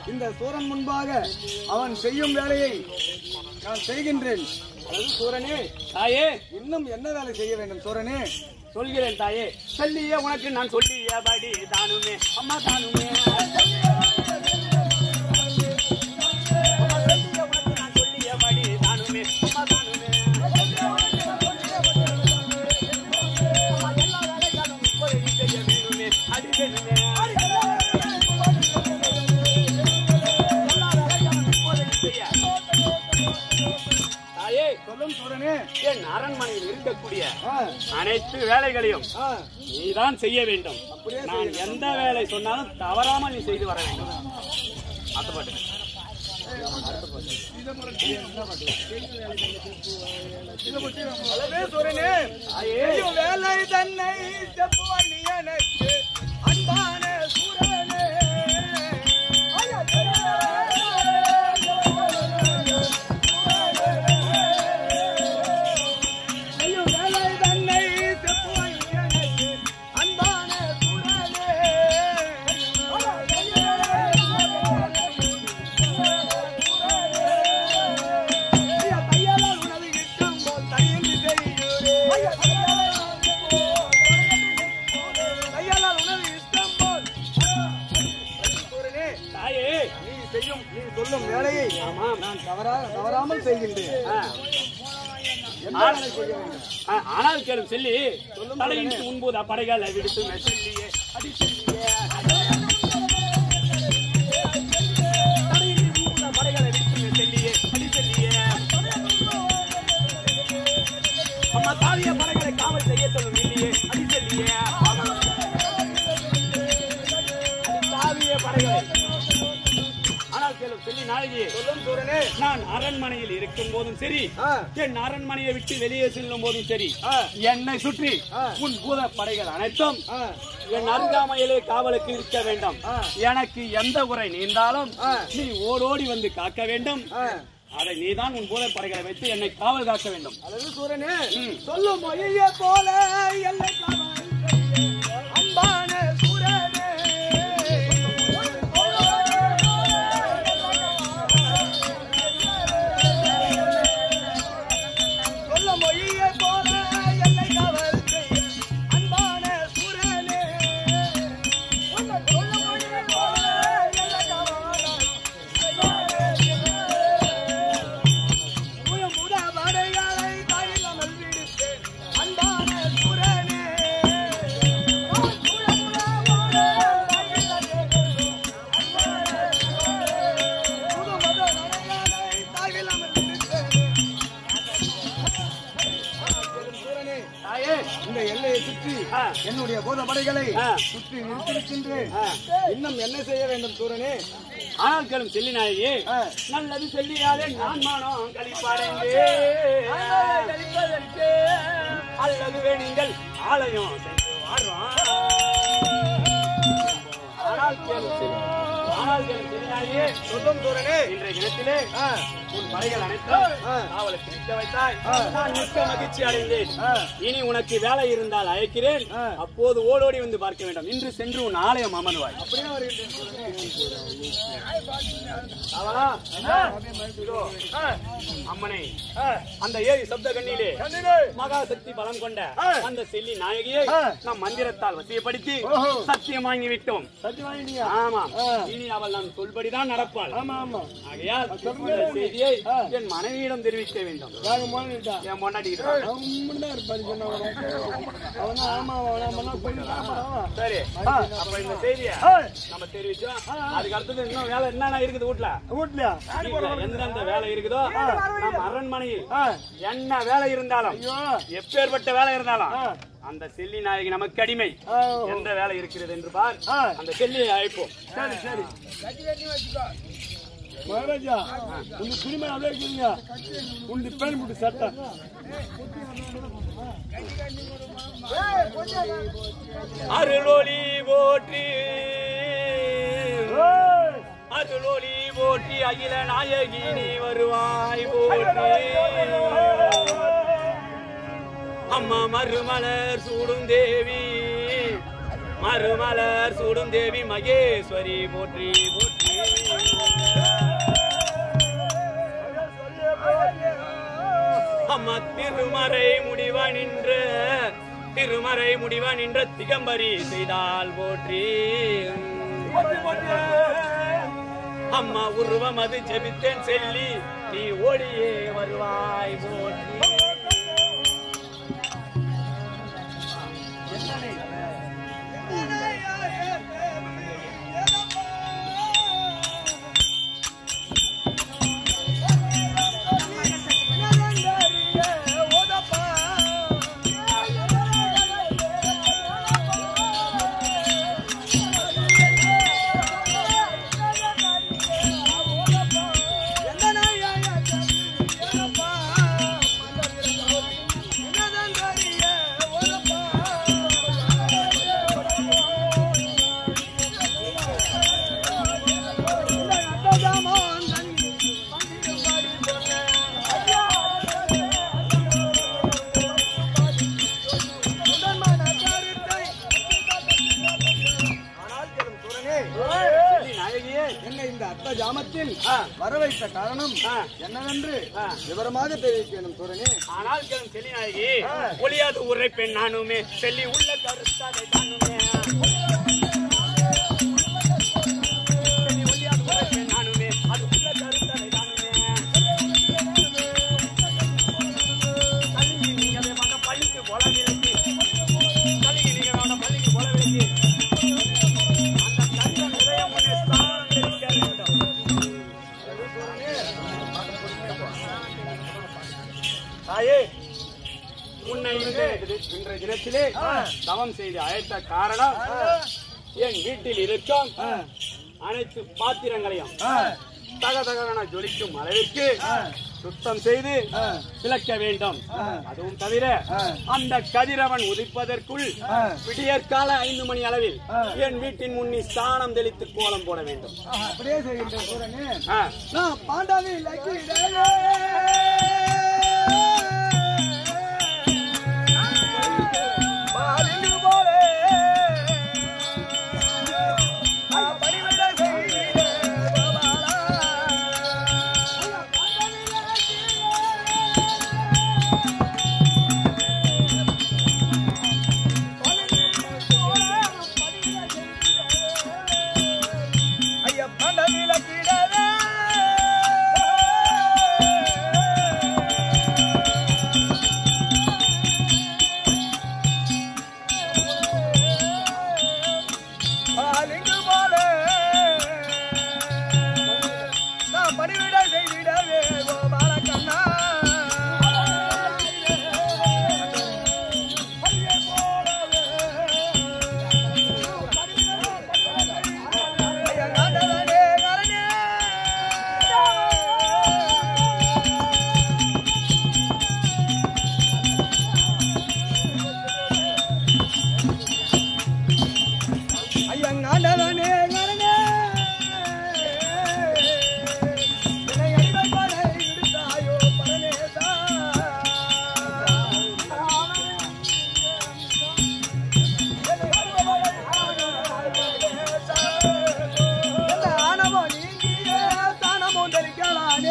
இந்த சூரன் முன்பாக அவன் செய்யும் வேலையை நான் செய்கின்றேன் அதாவது சூரனே தாயே இன்னும் என்ன வேலை செய்ய வேண்டும் சூரனே சொல்கிறேன் தாயே சொல்லியே உனக்கு நான் சொல்லியபடி தானுமே அம்மா தானுமே அம்மா சொல்லியே உனக்கு நான் சொல்லியபடி தானுமே அம்மா தானுமே அம்மா எல்லா வேலைகளும் இப்போது நீ செய்ய வேணுமே அடி வேணுமே எல்லா வேலைகளும் இப்போது நீ செய்ய தாயே சொல்லும் சூரனே என் அரண்மனையில் இருக்கக்கூடிய ஆ, அனைத்து வேலைகளையும் ஆ, நீதான் செய்ய வேண்டும் அப்படியே நான் எந்த வேலை சொன்னாலும் தவறாமல் நீ செய்து வர வேண்டும் அடுத்த பாட்டு அல்லவே சூரனே செய்யும் வேலை தன்னை செப்புவாய் நீ எனக்கு அன்பான சூரனே செய்யும் வேலை தன்னை செப்புவாய் நீ எனக்கு அன்பான சூரனே ஐயா, தையலால் உணவு இட்டும் போல் தனியொன்று செய்யூரே. தையலால் உணவு இஷ்டம் போல். சூரனே, தாயே நீ செய்யும் நீ சொல்லும் வேலையை ஆமாம் நான் தவறா தவறாமல் செய்கின்றேன் ஆ, என்ன வேலை செய்ய வேண்டும் ஆ, ஆனால் கேளும் செல்லி தலையிட்டு முன்போது படைகளை விடுத்து செல்லியே அடி செல்லியே தலையிட்டு முன்போது படைகளை விடுத்து செல்லியே அடி செல்லியே அம்மா தாவிய படைகளை காவல் செய்ய சொல்லும் இல்லையே அடி செல்லியே அடி தாவிய படைகளை ஆனால் கேளும் செல்லி நாயகி சொல்லும் சூரனே நான் அரண்மனையில் இருக்கும் போதும் சரி ஆ, என் அரண்மனையை விட்டு வெளியே செல்லும் போதும் சரி ஆ, என்னை சுற்றி ஆ. உன் பூத படைகள் அனைத்தும் ஆ, என் அருகாமையிலே காவலுக்கு இருக்க வேண்டும் ஆ. எனக்கு எந்த உரை நீந்தாலும் ஆ. நீ ஓடோடி வந்து காக்க வேண்டும் ஆ. அதை நீதான் உன் பூத படைகளை வைத்து என்னை காவல் காக்க வேண்டும் அல்லது சூரனே ம். சொல்லும் மொழியை போல எல்லை காவல் செய்ய அன்பான சூரனே சொல்ல மொழியை போல எல்லை காவல் செய்ய அன்பான சூரனே சொல்ல மொழியை போல எல்லை காவல் முத வடைகளை தாயில்லாமல் விடுத்து அன்பான சூரனே தாயே இந்த எல்லையை சுற்றி ஆ. என்னுடைய பூத படைகளை ஆ. சுற்றி நிறுத்திருக்கின்றேன் ஆ. இன்னும் என்ன செய்ய வேண்டும் சூரனே ஆனால் கேளும் செல்லி நாயகி ஆ. நல்லது செல்லியாலே நான் மானம் கழிப்படைந்து அல்லது நீங்கள் ஆலயம் சென்று வாரோம் ஆனால் கேளும் செல்லி ஆனால் கேளும் செல்லி நாயகி சொல்லும் சூரனே இன்றைய தினத்திலே ஆ. உன் படைகள் அனைத்தும் ஆ. காவலுக்கு நிற்க வைத்தாய் ஆ. நான் மிக்க மகிழ்ச்சி அடைந்தேன் ஆ. இனி உனக்கு வேலை இருந்தால் அழைக்கிறேன் ஆ. அப்போது ஓடோடி வந்து பார்க்க வேண்டும் இன்று சென்று உன் ஆலயம் அமர்வாய் அப்படியே வருகின்றேன் சூரனே அவளா இதோ, அம்மனை அந்த ஏரி சப்த கண்ணிலே மகாசக்தி பலம் கொண்ட ஆ. அந்த செல்லி நாயகியை ஆ. நாம் மந்திரத்தால் வசியப்படுத்தி ஓஹோ. சத்தியம் வாங்கி விட்டோம் சத்தி வாங்கிட்டீங்க ஆமா ஆ. இனி அவள் நம் சொல்படிதான் நடப்பாள் ஆமா ஆமா ஆகையால் சொல்லுங்க. இந்த செய்தியை ஆ. என் மனைவியிடம் தெரிவிக்க வேண்டும் வேக மாறிட்டா என் பொண்டாட்டி அவன் மட்டும்தான் இருப்பாரு சொன்னவன் அவனா ஆமா அவனா மனா போய் சரி ஆ. அப்ப இந்த செய்தியை ஏய். நம்ம தெரிவிச்சோம் அதுக்கு அடுத்தது இன்னும் வேலை என்னென்ன இருக்குது வீட்டுல வீட்லயா வீட்டுல எந்தெந்த வேலை இருக்குதோ நம்ம அரண்மனையில் ஆ. என்ன வேலை இருந்தாலும் ஐயோ எப்பேற்பட்ட வேலை இருந்தாலும் ஆ. அந்த செல்லி நாயகி நமக்கு அடிமை ஆ. எந்த வேலை இருக்கிறது என்று பார் ஆ. அந்த செல்லியை அழைப்போம் சரி சரி மகாராஜா உங்க குடிமை அப்படியே இருக்குங்க உண்டு பேன் போட்டு சட்டை அருளொளி போற்றி ஏய். அருளொளி போற்றி அகில நாயகி நீ வருவாய் போற்றி அம்மா மறுமலர் சூடும் தேவி மறுமலர் சூடும் தேவி மகேஸ்வரி போற்றி போற்றி அம்மா திருமறை முடிவா நின்ற திருமறை முடிவா நின்ற திகம்பரி செய்தால் போற்றி அம்மா உருவம் அது ஜெபித்தேன் செல்லி நீ ஓடியே வருவாய் போற்றி செல்லி நாயகியே என்ன இந்த அர்த்த ஜாமத்தில் ஆ. வரவைத்த காரணம் ஆ. என்னவென்று ஆ. விவரமாக தெரிவிக்கணும் சூரனே ஆனால் கேளும் செல்லி நாயகி ஆ. ஒளியாது உரை பெண் நானுமே செல்லி உள்ள கருத்தாதை தானுமே செல்லி ஒளியாது உரை பெண் நானுமே அது உள்ள கருத்தாதை தானுமே கல்வி நீங்களே மக பள்ளிக்கு போல விலக்கி கல்வி நீங்களோட பள்ளிக்கு போல விலக்கி அந்த கல்வி நிறைய முன்னே ஸ்தானம் தெரிவிக்க வேண்டும் தாயே உன்னை இந்த இன்றைய தினத்திலே தவம் செய்து அழைத்த காரணம் என் வீட்டில் இருக்கும் அனைத்து பாத்திரங்களையும் தகதகன ஜொலிக்கும் அளவிற்கு சுத்தம் செய்து விளக்க வேண்டும் அதுவும் தவிர அந்த கதிரவன் உதிப்பதற்குள் விடியற்கால ஐந்து மணி அளவில் என் வீட்டின் முன்னி ஸ்தானம் தெளித்து கோலம் போட வேண்டும் அப்படியே செய்கின்ற சூரனே ஆ, நான் பாண்டாவி ஐயா பாண்டவில கிடவே பாலிங்கு போல நான் பணிவிட செய்திடவே கோபால கண்ணா ஐயா காண்டவனே கரணே ஐயங்காண்டவனே கரணே என்னை அடிமைப்படை விடுத்தாயோ பரமேசா எந்த ஆணவோ நீங்கிய தானமோ தரிக்கலானே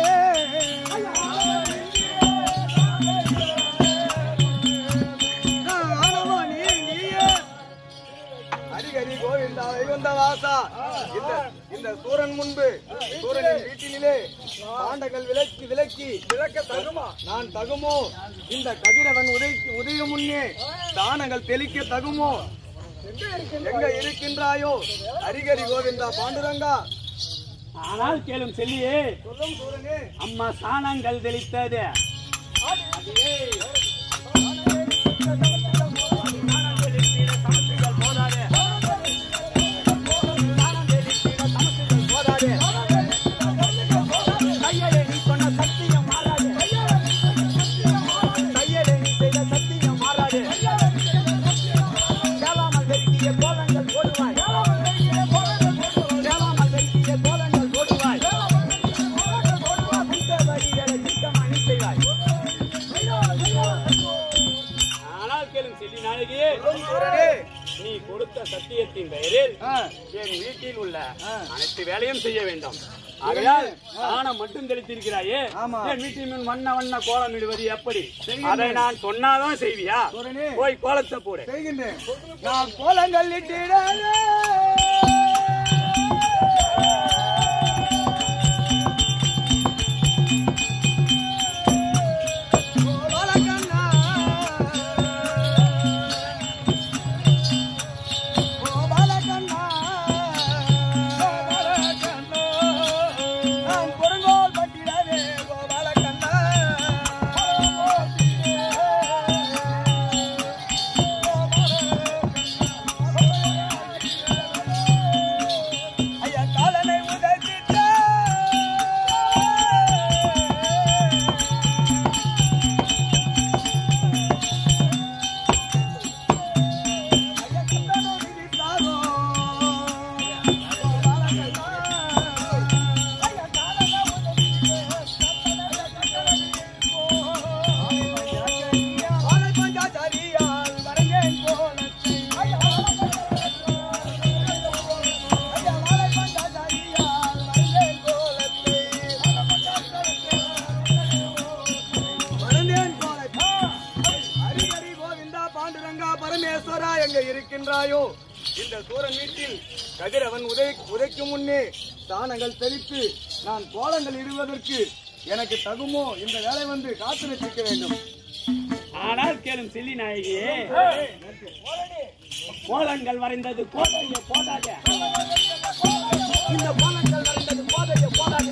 ஆணவோ நீங்கிய ஹரிஹரி கோவிந்தா வைகுந்த வாசா இந்த இந்த சூரன் முன்பு சூரனின் வீட்டினிலே பாண்டங்கள் விலக்கி விலக்கி விளக்க தகுமா நான் தகுமோ இந்த கதிரவன் உதை உதய முன்னே தானங்கள் தெளிக்க தகுமோ எங்க இருக்கின்றாயோ ஹரிஹரி கோவிந்தா பாண்டுரங்கா ஆனால் கேளும் செல்லியே சொல்லும் சூரனே அம்மா சாணங்கள் தெளித்தது ஆனால் கேளும் செல்லி நாயகியே சூரனே நீ கொடுத்த சத்தியத்தின் பெயரில் ஆ, என் வீட்டில் உள்ள ஆ. அனைத்து வேலையும் செய்ய வேண்டும் ஆகையால் தானம் மட்டும் தெளித்திருக்கிறாயே ஆமா. என் வீட்டின் முன் வண்ண வண்ண கோலம் இடுவது எப்படி அதை நான் சொன்னாதான் செய்வியா சூரனே போய் கோலத்தை போடு செய்கின்றேன் நான் கோலங்கள் இட்டிட ஐயா காலனை உதவிட்ட ஐயா கண்டனோ விதித்தாரோ ஐயா காலனை உதவிட்ட வாழை பஞ்சாச்சாரியால் வரையேன் கோலத்தை ஐயா ஐயா வாழை பஞ்சாச்சாரியால் வரையேன் கோலத்தை வரைந்தேன் கோலத்தை ஹரிஹரி கோவிந்தா பாண்டுரங்கா பரமேஸ்வரா எங்க இருக்கின்றாயோ இந்த சூரன் வீட்டில் கதிரவன் உதை உதைக்கும் முன்னே தானங்கள் தெளித்து நான் கோலங்கள் இடுவதற்கு எனக்கு தகுமோ இந்த வேலை வந்து காத்து நிற்க வேண்டும் ஆனால் கேளும் சில்லி நாயகியே கோலங்கள் வரைந்தது கோட்டையை போடாத இந்த கோலங்கள் வரைந்தது போதைய போடாத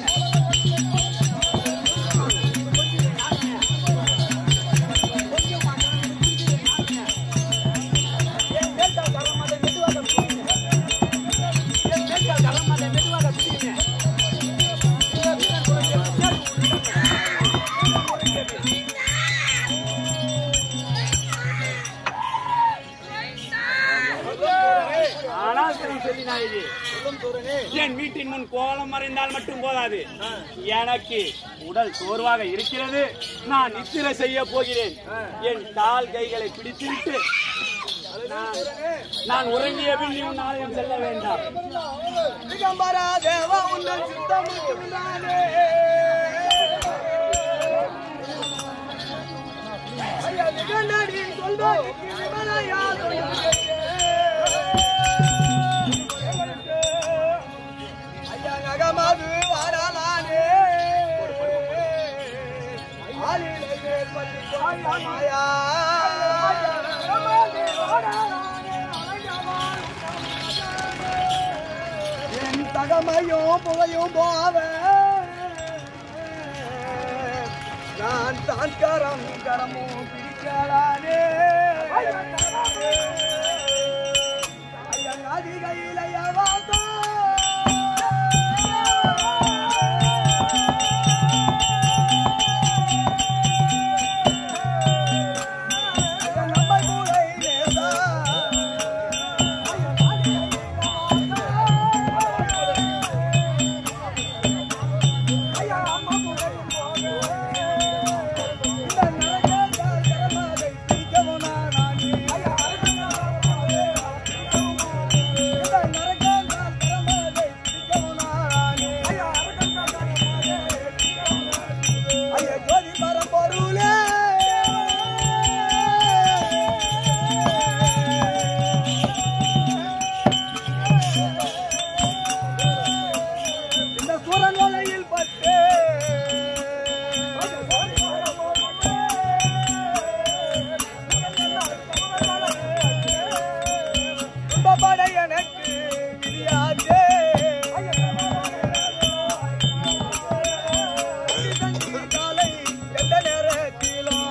ஆனால் கேளும் சில்லி நாயகி சொல்லும் சூரனே என் வீட்டின் முன் கோலம் மறைந்தால் மட்டும் போதாது எனக்கு உடல் சோர்வாக இருக்கிறது நான் நித்திரை செய்ய போகிறேன் என் கால் கைகளை பிடித்துவிட்டு நான் நான் உறங்கிய பின் நீ உன் ஆலயம் செல்ல வேண்டாம் திகம்பரா தேவா உன்னன் சித்தம் நானே ஐயா நிகண்டடி சொல்வாய் விமலையாதோ ஐயா நகமது வாரலானே ஆலிலை மேல் பள்ளி மாயா என் தகமையும் புகையும் போவ நான் தான் கரம் கரமும் பிடிக்கலானே ஐயன் அதிகையிலைய வாசா ஐயன் நம்மை மூளை நேசா இந்த சூரன் வலையில் பட்டு இந்த படை எனக்கு விதியாச்சே. அந்தி தங்கி காலை எந்த நேரத்திலும்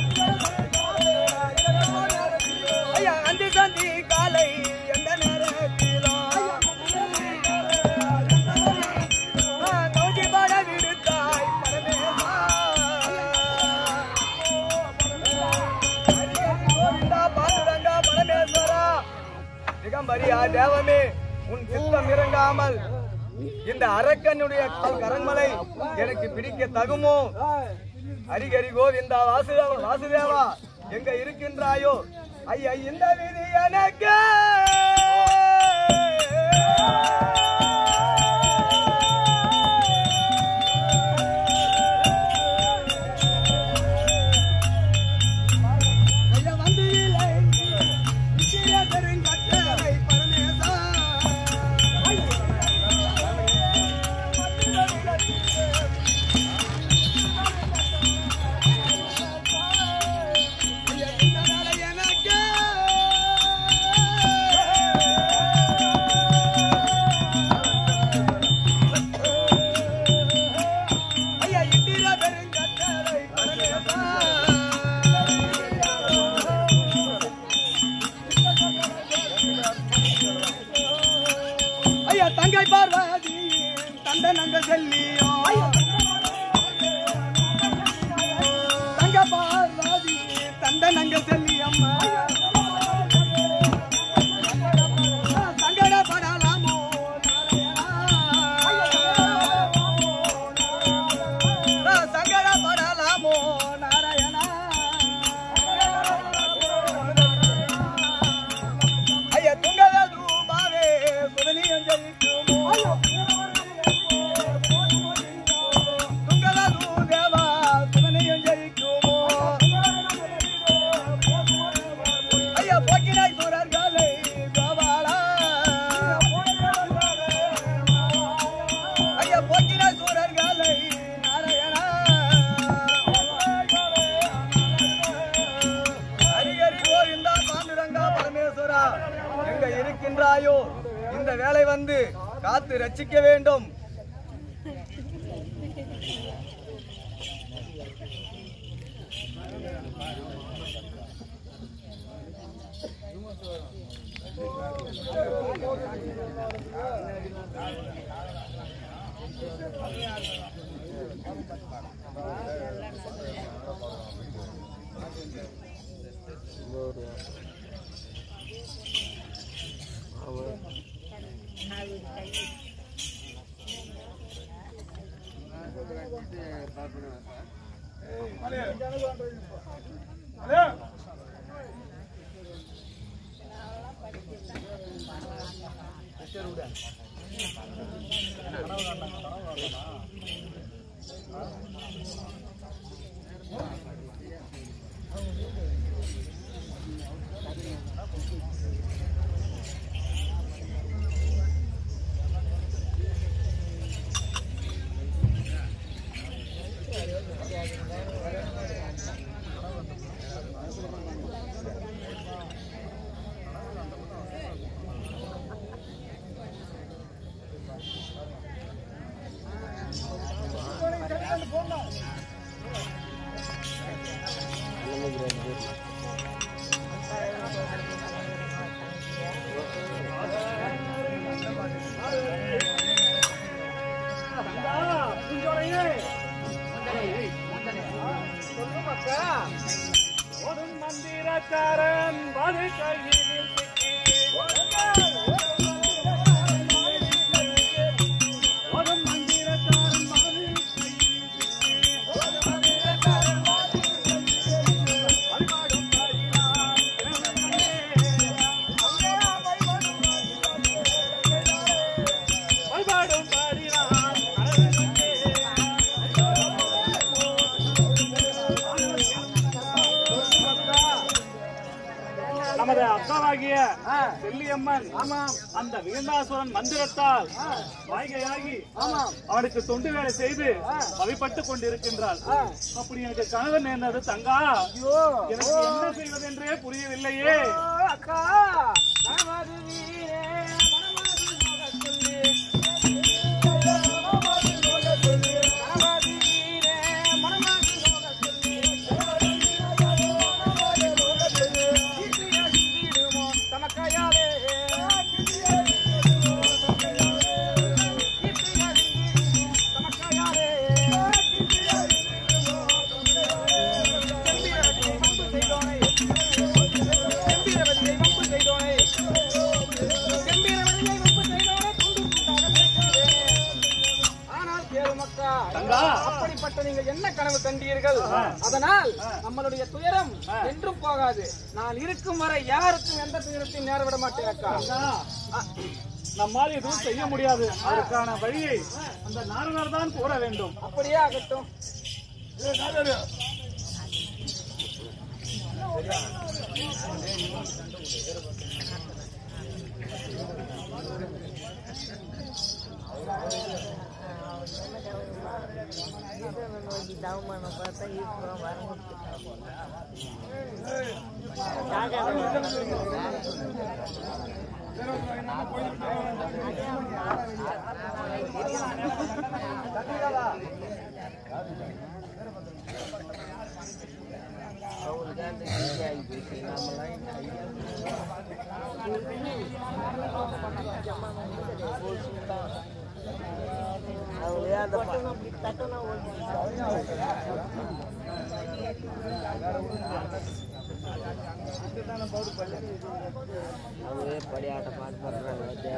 ஐயா அந்தி தந்தி காலை எந்த நேரத்திலும் நோக்கி பட விடுத்தாய் பரமேசா கோவிந்தா பாண்டுரங்கா பரமேஸ்வரா திகம்பரியா தேவமே உன் சித்தம் இறங்காமல் இந்த அரக்கனுடைய கால் கரங்களை எனக்கு பிடிக்க தகுமோ ஹரிகரி கோவிந்தா வாசுதேவா வாசுதேவா எங்க இருக்கின்றாயோ ஐயா இந்த விதி எனக்கு பார்வதி தந்தனங்க செல்லியம்மா சங்கடப்படலாமோ நாராயணா சங்கடப்படலாமோ நாராயணா ஐயா துங்கத தூபாவே சுதனியம் ஜெயிக்குமோ துங்கத தூதேவா சுதனியம் ஜெயிக்குமோ ஐயா போக்கினாய் சூரர்களை கோபாலா ஐயா போக்கினாய் சூரர்களை நாராயணா ஹரிஹரி கோவிந்தா பாண்டுரங்கா பரமேஸ்வரா எங்க இருக்கின்றாயோ இந்த வேலை வந்து காத்து ரட்சிக்க வேண்டும் மந்திரக்காரன் வதை கையில் சிக்கி ஒரு மந்திரக்காரன் வதை கையில் சிக்கி வழிபாடும் பாடினான் வழிபாடும் பாடினான் நமது அக்காவாகிய செல்லியம்மன் அந்த விகண்டாசுரன் மந்திரத்தால் வாய்கையாகி அவனுக்கு தொண்டு வேலை செய்து வழிபட்டுக் கொண்டிருக்கின்றாள் அப்படி எனக்கு கனவு நேர்ந்தது தங்கா எனக்கு என்ன செய்வதென்றே புரியவில்லையே அக்கா நமது வீரே மனமாதி வீரே மனமாதி தமக்கையாலே ஆனால் கேளுமக்கா தங்கா அப்படிப்பட்ட நீங்கள் என்ன கனவு கண்டீர்கள் அதனால் நம்மளுடைய துயரம் என்றும் போகாது நான் இருக்கும் வரை யாருக்கும் எந்த துயரத்தையும் நேர விட மாட்டேன் அக்கா தங்கா, நம்மால் எதுவும் செய்ய முடியாது அதற்கான வழியை அந்த நாரதர் தான் கூற வேண்டும் அப்படியே ஆகட்டும் அவரே படியாட்ட பாட்டு பாடுறாங்க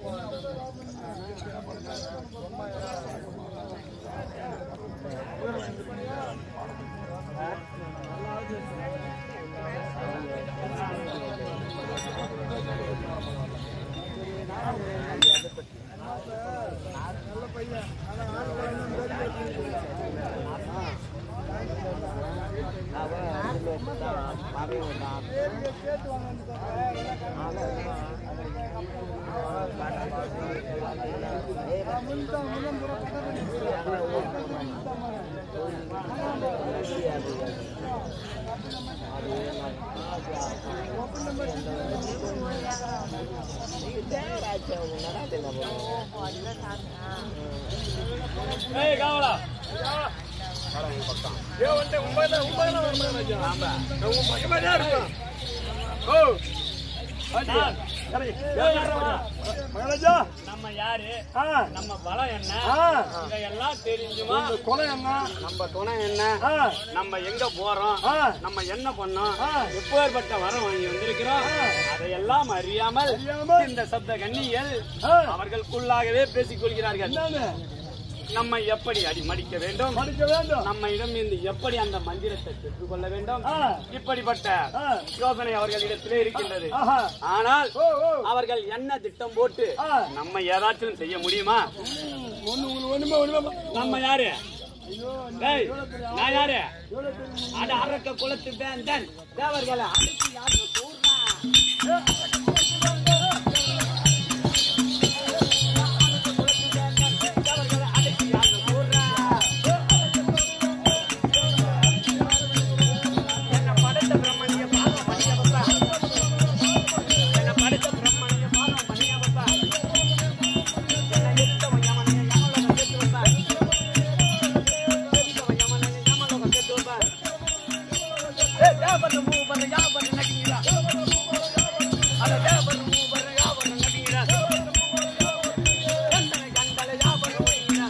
ஏய் காவலா மகாராஜா நம்ம யாரு ஆ, நம்ம பலம் என்ன ஆ, இதையெல்லாம் தெரிஞ்சுமா இந்த கொலை என்ன நம்ம துணை என்ன ஆ, நம்ம எங்க போறோம் ஆ, நம்ம என்ன பண்ணோம் ஆ. எப்பேற்பட்ட வரம் வாங்கி வந்திருக்கிறோம் அதையெல்லாம் அறியாமல் அறியாமல் இந்த சப்த கன்னிகள் ஆ, அவர்களுக்குள்ளாகவே பேசிக் கொள்கிறார்கள் என்னன்னு நம்மை எப்படி அடி மடிக்க வேண்டும் படிக்க வேண்டும் நம்ம இடமிருந்து எப்படி அந்த மந்திரத்தை பெற்றுக்கொள்ள வேண்டும் ஆ, இப்படிப்பட்ட ஆ, யோசனை அவர்களிடத்திலே இருக்கின்றது ஆஹா, ஆனால் ஓ, ஓ, அவர்கள் என்ன திட்டம் போட்டு ஆ. நம்ம ஏதாச்சும் செய்ய முடியுமா ஒண்ணு, ஒண்ணு, ஒண்ணுமே, ஒண்ணுமே. நம்ம யாரு ஐயோ, டேய், நான் யாரு எவ்வளவு தெரியுமா? அட அரக்க குலத்து வேந்தன் தேவர்களை அடக்கி யாரு கூர்னா என்ன படைத்த பிரம்மணிய பாதம் பண்ணிய பப்பா என்ன படைத்த பிரம்மணிய பாதம் பண்ணிய பப்பா என்ன எத்தவன் யமனைய யமலோகம் கேட்டு வைப்பா எத்தவன் யமனைய யமலோகம் கேட்டு வைப்பா ஏ தேவன் மூவர் யாவன் நடிகிறா அட தேவன் மூவர் யாவன் நடிகிறா கண்டன கண்டல யாவன் ஒழிகிறா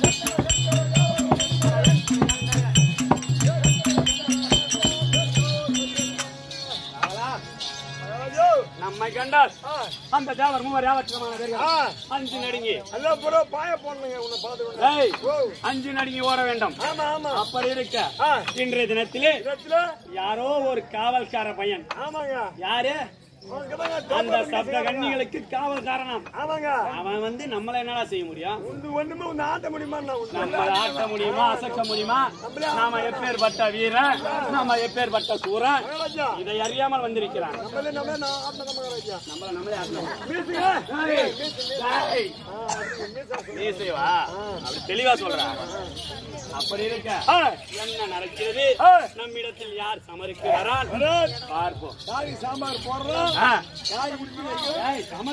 ஐயோ, நம்மை கண்டால் ஆ, அந்த தேவர் மூவர் யாவற்றமான பேர்கள் ஆ, அஞ்சு நடுங்கி எல்லாம் பூரா பாய போடணுங்க உன்னை பார்த்து ஏய் ஓ, அஞ்சு நடுங்கி ஓட வேண்டும் ஆமா ஆமா அப்படி இருக்க ஆ, இன்றைய தினத்திலே இடத்துல யாரோ ஒரு காவல்கார பையன் ஆமாங்க யாரு உனக்குதாங்க அந்த தோப்பு சப்த செய்யறாங்க. கன்னிகளுக்கு காவல் காரணம் ஆமாங்க அவன் வந்து நம்மள என்னடா செய்ய முடியும் உண்டு ஒண்ணுமே உன்னை ஆட்ட முடியுமா நான் உன்னை நம்மள ஆட்ட முடியுமா அசைக்க முடியுமா நாம எப்பேற்பட்ட வீரன் நாம எப்பேற்பட்ட சூரன் மகாராஜா இதை அறியாமல் வந்திருக்கிறான் நம்மளே நம்மளே நான் ஆட்டின மகாராஜா நம்மள நம்மளே ஆட்டணும் வீசுங்க ஏய், ஏய், ஆ, அது மீசா சொல்லு. நீ செய்வா அப்படி தெளிவா சொல்ற அப்படி இருக்க ஆ, என்ன நடக்கிறது ஆ, நம்மிடத்தில் யார் சமருக்கிறார் வரான். பார்ப்போம் காய் சாம்பார் போடுறோம் ஆ. காய் குடிச்சு வைக்க ஏய், சம-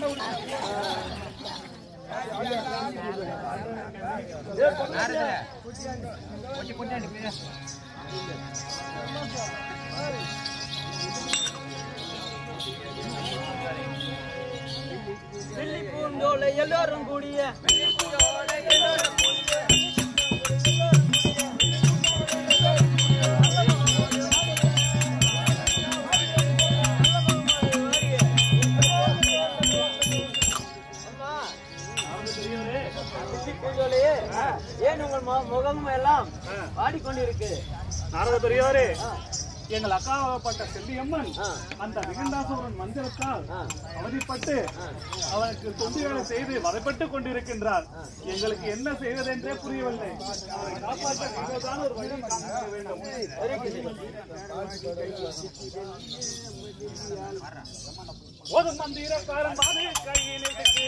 பூந்தோலை எல்லாரும் கூடிய பூந்தோலையே ஏன் உங்கள் மு- முகம் எல்லாம் பாடிக்கொண்டிருக்கு நாரத பெரியவரே எங்கள் அக்காவப்பட்ட செல்லியம்மன் ஆ. அந்த விகண்டாசூரன் மந்திரத்தால் ஆ. அவதிப்பட்டு அவனுக்கு தொண்டுகளை செய்து வதைப்பட்டு கொண்டிருக்கின்றார் எங்களுக்கு என்ன செய்வதென்றே புரியவில்லை அவரை காப்பாற்ற நீங்கள்தான் ஒரு வழி காண்பிக்க வேண்டும் போதும் மந்திரக்காரன் பாதை கையில் இருக்கு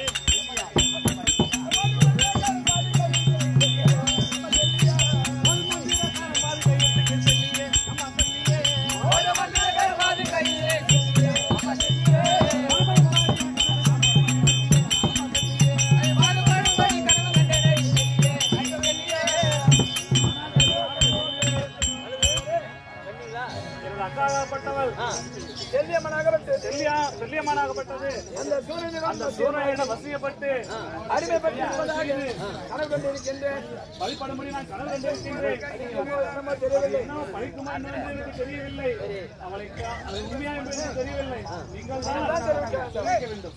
அக்காகப்பட்டவள் செல்லியம்மனாகப்பட்டு செல்லியா செல்லியம்மனாகப்பட்டது அந்த சூரியனிடம் அந்த சூரியனிடம் வசியப்பட்டு அடிமைப்பட்டு இருப்பதாக கனவு கொண்டிருக்கின்றேன் வழிபடும்படி நான் கனவு கண்டிருக்கின்றேன் என்னமோ தெரியவில்லை இன்னும் பழிக்குமா என்று எனக்கு தெரியவில்லை அவளுக்கு அது உண்மையா என்பது தெரியவில்லை நீங்கள் தான் தெரிவிக்க வேண்டும்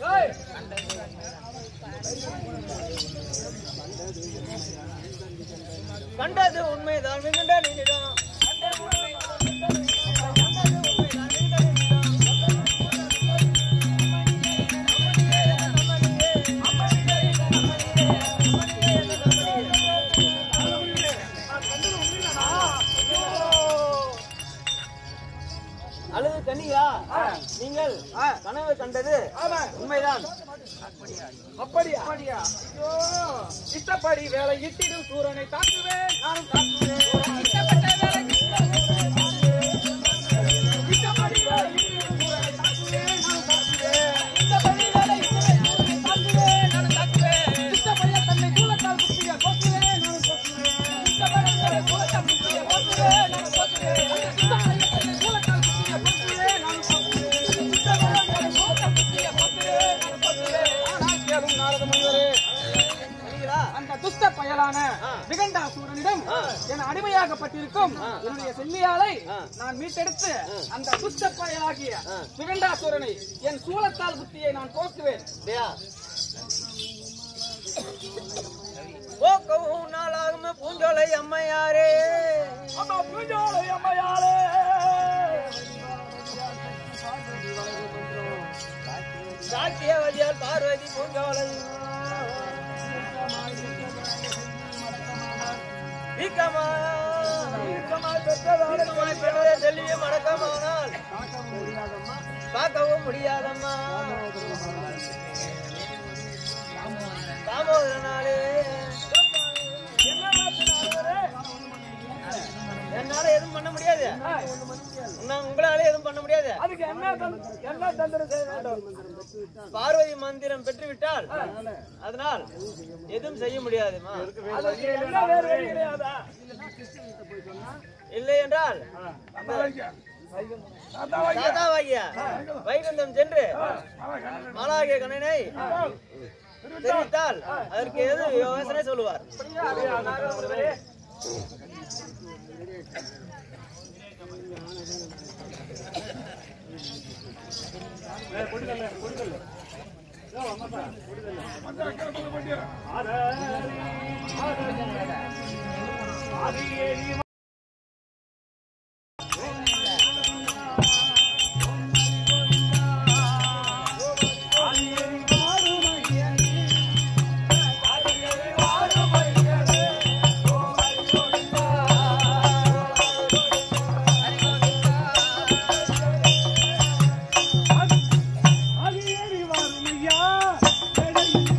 கண்டது உண்மைதான் மிகுந்த நின்றிடும் அழுது கண்ணியா நீங்கள் கனவு கண்டது உண்மைதான் அப்படியா அப்படியா இஷ்டப்படி வேலை இட்டிடும் சூரனை தாக்குவேன் நானும் தாக்குவேன் கேளும் நாரத முனிவரே அந்த துஷ்ட பயலான விகண்டாசூரனிடம் என் அடிமையாகப்பட்டிருக்கும் என்னுடைய செல்லியாலை நான் மீட்டெடுத்து அந்த துஷ்ட பயலாகிய விகண்டாசூரனை என் சூலத்தால் புத்தியை நான் போக்குவேன் போக்கவும் நாளாகும் பூஞ்சோலை அம்மையாரே சாக்கியவதியால் பார்வதி பூஞ்சோலை வீக்கமா வீக்கமாய் பெற்றதே செல்வியும் அடக்கமானால் பார்க்கவும் முடியாதம்மா தாமோதரனாலே என்னால எதுவும் பண்ண முடியாது நான் உங்களால எதுவும் பண்ண முடியாது அதுக்கு என்ன என்ன தந்திரம் செய்ய வேண்டும் பார்வதி மந்திரம் பெற்றுவிட்டால் அதனால் எதுவும் செய்ய முடியாதுமா அதுக்கு என்ன வேறு வழி கிடையாதா இல்லை என்றால் தாத்தாவாகிய வைகுந்தம் சென்று மாலாகிய கண்ணனை தெரிவித்தால் அதற்கு எது யோசனை சொல்லுவார்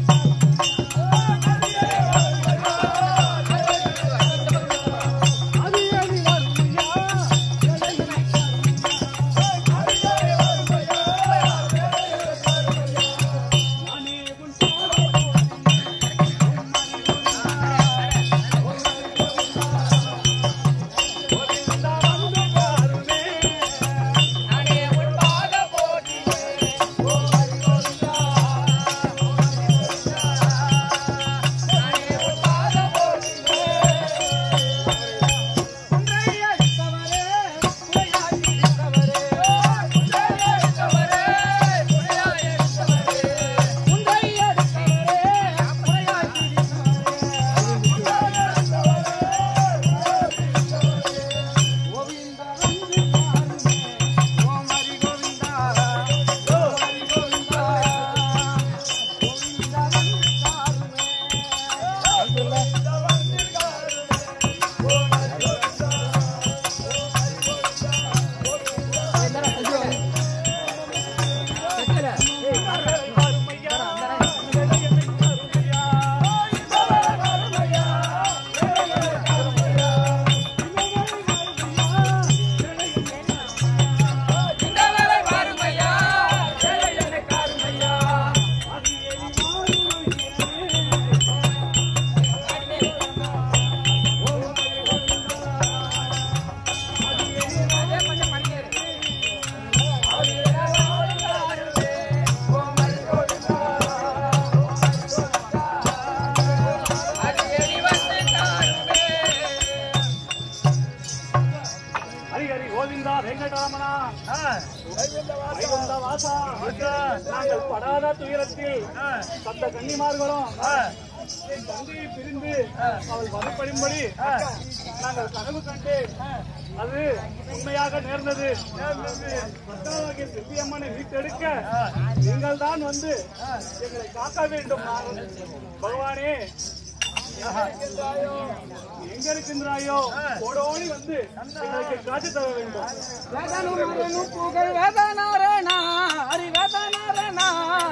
ஆ கோவிந்தா வெங்கடராமனா வைகுந்த வாசா நாங்கள் படாத துயரத்தில் சத்த கன்னிமார்களும் என் தந்தையை பிரிந்து அவள் வதப்படும்படி நாங்கள் கனவு கண்டு அது உண்மையாக நேர்ந்தது பத்மாவதிய செல்வியம்மனை மீட்டெடுக்க நீங்கள் தான் வந்து எங்களை காக்க வேண்டும் பகவானே எங்க இருக்கின்றாயோ ஓடோடி வந்து எங்களுக்கு காட்சி தர வேண்டும் புகழ் வேதனாரணா ஹரி வேதனாரணா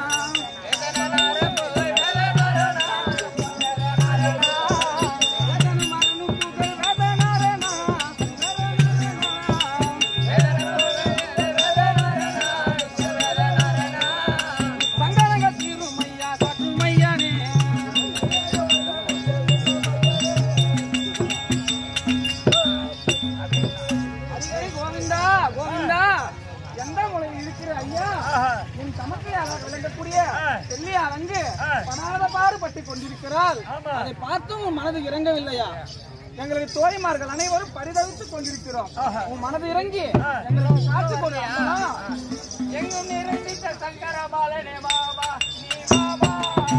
கோவிந்தா கோவிந்தா எந்த மூலையில் இருக்கிற ஐயா உன் தமக்கையாக விளங்கக்கூடிய செல்லி அரங்கு பணாத பாடுபட்டு கொண்டிருக்கிறாள் அதை பார்த்தும் உன் மனது இறங்கவில்லையா எங்களுக்கு தோழிமார்கள் அனைவரும் பரிதவித்துக் கொண்டிருக்கிறோம் உன் மனது இறங்கி எங்களுக்கு காட்சி கொடு அம்மா. எங்கும் நிறைந்திட்ட சங்கர பாலனே பாபா நீ பாபா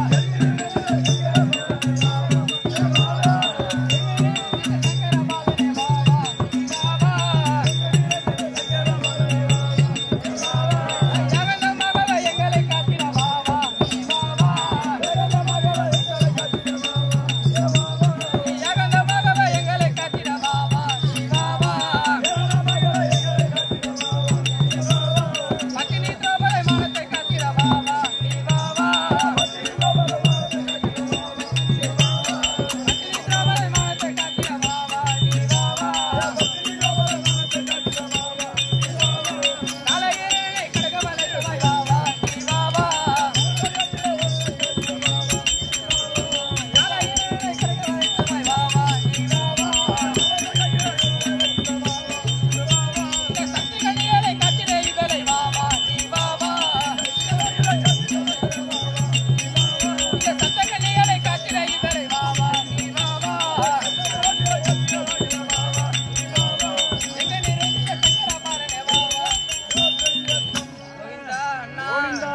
கோவிந்தா,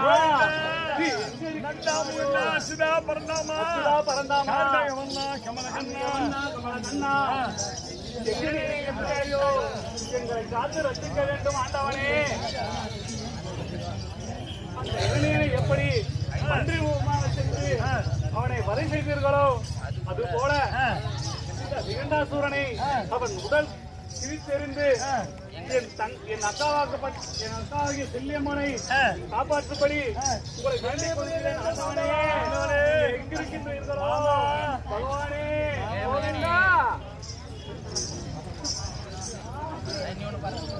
அண்ணா. அச்சுதா பரந்தாமா. கமலகண்ணா, கமலகண்ணா. எங்கே இருக்கிறாயோ? எங்களை காத்து ரட்சிக்க வேண்டும் ஆண்டவனே அந்த இளைஞனை எப்படி பன்றி ரூபமாக சென்று அவனை வதை செய்தீர்களோ அது போல இந்த விகண்டாசூரனை அவன் உடல் கிழித்தெறிந்து என் தன் என் அக்காவாக்கப்பட்ட என் அக்காவாகிய செல்லியம்மனை காப்பாற்றும்படி உங்களை வேண்டிக் கொள்கிறேன் ஆண்டவனே. நீங்கள் எங்கிருக்கின்றீர்களோ பகவானே கோவிந்தா